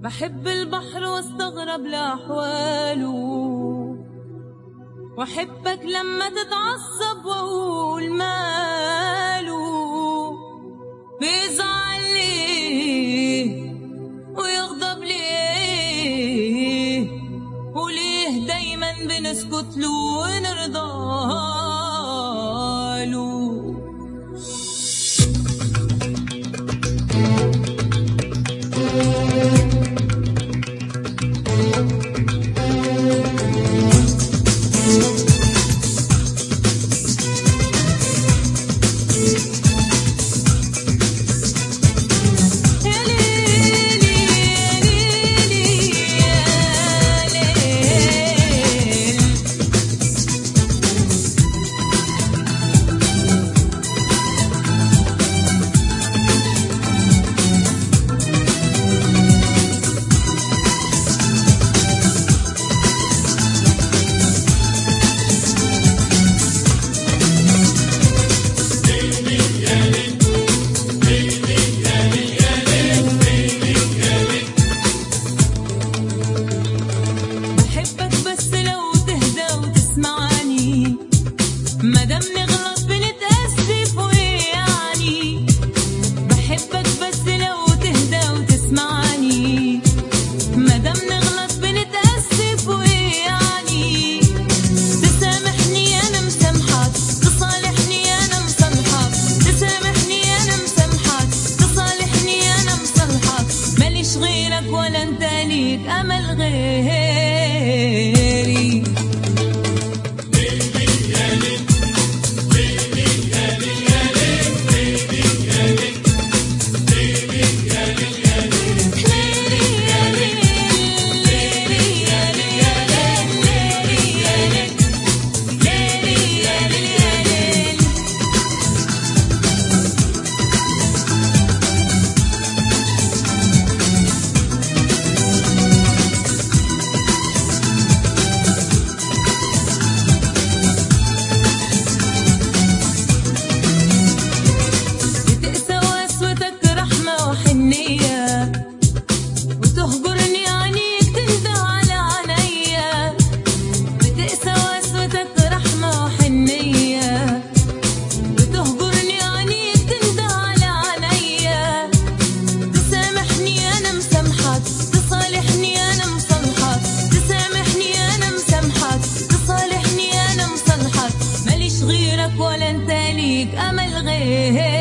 بحب البحر واستغرب لأحواله واحبك لما تتعصب واقول ماله بيزعل ليه ويغضب ليه وليه دايما بنسكت له ونرضى له يا ليلي يا ليلي يا ليل بحبك بس لو تهدى وتسمعني مادام نغلط بنتأسف ويعني بحبك بس لو تهدى وتسمعني مادام نغلط بنتأسف ويعني تسامحني أنا مسامحك تصالحني أنا مصالحك تسامحني أنا مسامحك تصالحني أنا مصالحك ماليش غيرك ولا أنت ليك أمل غيري بتقسى وقسوتك رحمة وحنية وتهجرني عنيك تندى على عينيا بتقسى وقسوتك رحمة وحنية وتهجرني عنيك تندى على عينيا تسامحني أنا مسامحك تصالحني أنا مصالحك تسامحني أنا مسامحك تصالحني أنا مصالحك ماليش غيرك ولا أنت ليك أمل غيري